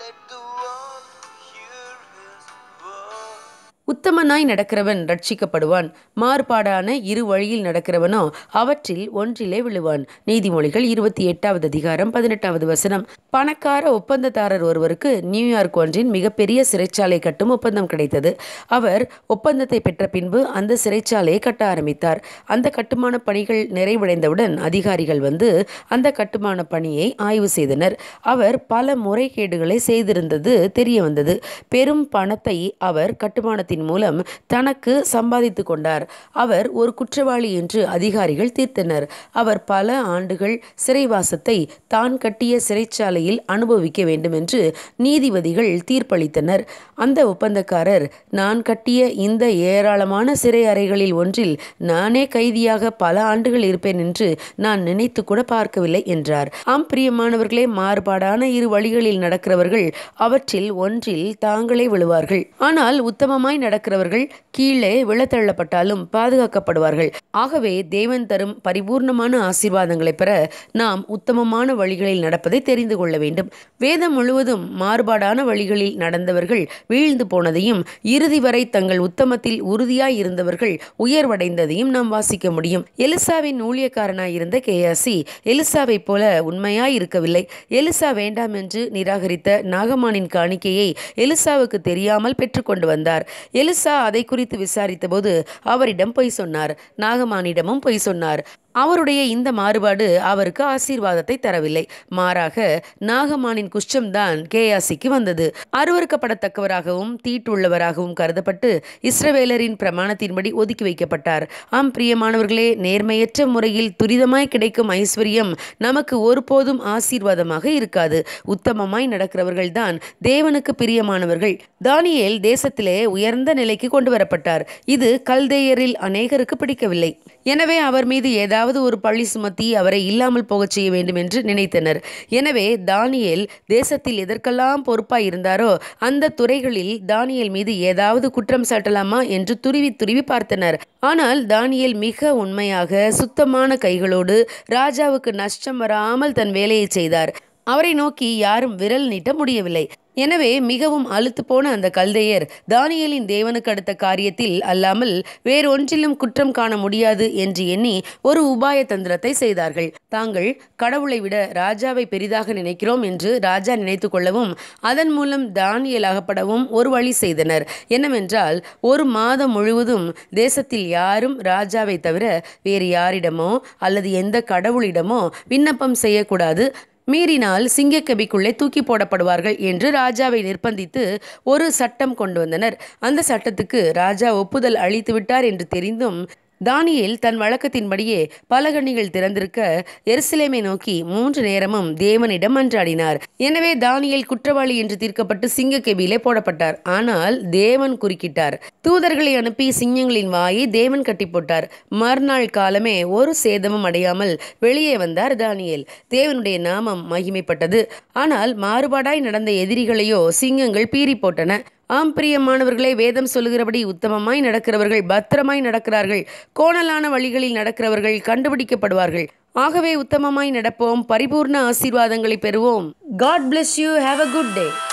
Let the world hear his word. உத்தமனாய் நடக்கிறவன் ரட்சிக்கப்படுவான் மாறுபாடான இரு வழியில் நடக்கிறவனோ அவற்றில் ஒன்றிலே விழுவான் நீதிமொழிகள் இருபத்தி எட்டாவது அதிகாரம் பதினெட்டாவது வசனம் பணக்கார ஒப்பந்ததாரர் ஒருவருக்கு நியூயார்க் ஒன்றின் மிகப்பெரிய சிறைச்சாலை கட்டும் ஒப்பந்தம் கிடைத்தது அவர் ஒப்பந்தத்தை பெற்ற பின்பு அந்த சிறைச்சாலையை கட்ட ஆரம்பித்தார் அந்த கட்டுமான பணிகள் நிறைவடைந்தவுடன் அதிகாரிகள் வந்து அந்த கட்டுமான பணியை ஆய்வு செய்தனர் அவர் பல முறைகேடுகளை செய்திருந்தது தெரிய வந்தது பெரும் பணத்தை அவர் கட்டுமானத்தின் மூலம் தனக்கு சம்பாதித்து கொண்டார் அவர் ஒரு குற்றவாளி என்று அதிகாரிகள் தீர்த்தனர் அவர் பல ஆண்டுகள் சிறைவாசத்தை தான் கட்டிய சிறைச்சாலையில் அனுபவிக்க வேண்டும் என்று நீதிபதிகள் தீர்ப்பளித்தனர் அந்த ஒப்பந்தக்காரர் நான் கட்டிய இந்த ஏராளமான சிறை அறைகளில் ஒன்றில் நானே கைதியாக பல ஆண்டுகள் இருப்பேன் என்று நான் நினைத்து கூட பார்க்கவில்லை என்றார் ஆம் பிரியமானவர்களே மாறுபாடான இரு வழிகளில் நடக்கிறவர்கள் அவற்றில் ஒன்றில் தாங்களே விழுவார்கள் ஆனால் உத்தமமாய் நடக்கிறவர்கள் கீழே விழத்தள்ளப்பட்டாலும் பாதுகாக்கப்படுவார்கள் ஆகவே தேவன் தரும் பரிபூர்ணமான ஆசீர்வாதங்களை பெற நாம் உத்தமமான வழிகளில் நடப்பதை தெரிந்து கொள்ள வேண்டும் வேதம் முழுவதும் மாறுபாடான வழிகளில் நடந்தவர்கள் வீழ்ந்து போனதையும் இறுதி வரை தங்கள் உத்தமத்தில் உறுதியாய் இருந்தவர்கள் உயர்வடைந்ததையும் நாம் வாசிக்க முடியும் எலிசாவின் ஊழியக்காரனாய் இருந்த கேயாசி எலிசாவைப் போல உண்மையாய் இருக்கவில்லை எலிசா வேண்டாம் என்று நிராகரித்த நாகமானின் காணிக்கையை எலிசாவுக்கு தெரியாமல் பெற்றுக்கொண்டு வந்தார் எலிசா அதை குறித்து விசாரித்தபோது அவரிடம் பொய் சொன்னார் நாகமானிடமும் பொய் சொன்னார் அவருடைய இந்த மாறுபாடு அவருக்கு ஆசீர்வாதத்தை தரவில்லை மாறாக நாகமானின் குஷ்டம்தான் கேயாசிக்கு வந்தது அருவறுக்கப்படத்தக்கவராகவும் தீட்டுள்ளவராகவும் கருதப்பட்டு இஸ்ரவேலரின் பிரமாணத்தின்படி ஒதுக்கி வைக்கப்பட்டார் ஆம் பிரியமானவர்களே நேர்மையற்ற முறையில் துரிதமாய் கிடைக்கும் ஐஸ்வர்யம் நமக்கு ஒருபோதும் ஆசீர்வாதமாக இருக்காது உத்தமமாய் நடக்கிறவர்கள்தான் தேவனுக்கு பிரியமானவர்கள் தானியேல் தேசத்திலே உயர்ந்த நிலைக்கு கொண்டு வரப்பட்டார் இது கல்தேயரில் அநேகருக்கு பிடிக்கவில்லை எனவே அவர் மீது ஏதாவது ஒரு பழி சுமத்தி அவரை இல்லாமல் போகச் செய்ய வேண்டும் என்று நினைத்தனர் எனவே தானியேல் தேசத்தில் எதற்கெல்லாம் பொறுப்பாய் இருந்தாரோ அந்த துறைகளில் தானியேல் மீது ஏதாவது குற்றம் சாட்டலாமா என்று துருவி துருவி பார்த்தனர் ஆனால் தானியேல் மிக உண்மையாக சுத்தமான கைகளோடு ராஜாவுக்கு நஷ்டம் வராமல் தன் வேலையை செய்தார் அவரை நோக்கி யாரும் விரல் நீட்ட முடியவில்லை எனவே மிகவும் அலுத்து போன அந்த கல்தையர் தானியேலின் தேவனுக்கு அடுத்த காரியத்தில் அல்லாமல் வேறொன்றிலும் குற்றம் காண முடியாது என்று எண்ணி ஒரு உபாய தந்திரத்தை செய்தார்கள் தாங்கள் கடவுளை விட ராஜாவை பெரிதாக நினைக்கிறோம் என்று ராஜா நினைத்து கொள்ளவும் அதன் மூலம் தானியேல் அகப்படவும் ஒரு வழி செய்தனர் என்னவென்றால் ஒரு மாதம் முழுவதும் தேசத்தில் யாரும் ராஜாவை தவிர வேறு யாரிடமோ அல்லது எந்த கடவுளிடமோ விண்ணப்பம் செய்யக்கூடாது மீறினால் சிங்கக்கபிக்குள்ளே தூக்கி போடப்படுவார்கள் என்று ராஜாவை நிர்பந்தித்து ஒரு சட்டம் கொண்டு வந்தனர் அந்த சட்டத்துக்கு ராஜா ஒப்புதல் அளித்து விட்டார் என்று தெரிந்தும் தானியேல் தன் வழக்கத்தின்படியே பலகணிகள் திறந்திருக்க எருசலேமை நோக்கி மூன்று நேரமும் தேவனிடம் மன்றாடினார் எனவே தானியேல் குற்றவாளி என்று தீர்க்கப்பட்டு சிங்கக்கெபியிலே போடப்பட்டார் ஆனால் தேவன் குறுக்கிட்டார் தூதர்களை அனுப்பி சிங்கங்களின் வாயை தேவன் கட்டி போட்டார் மறுநாள் காலமே ஒரு சேதமும் அடையாமல் வெளியே வந்தார் தானியேல் தேவனுடைய நாமம் மகிமைப்பட்டது ஆனால் மாறுபாடாய் நடந்த எதிரிகளையோ சிங்கங்கள் பீறி போட்டன ஆம் பிரியமானவர்களே வேதம் சொல்லுகிறபடி உத்தமமாய் நடக்கிறவர்கள் பத்திரமாய் நடக்கிறார்கள் கோணலான வழிகளில் நடக்கிறவர்கள் கண்டுபிடிக்கப்படுவார்கள் ஆகவே உத்தமமாய் நடப்போம் பரிபூர்ண ஆசீர்வாதங்களை பெறுவோம் God bless you have a good day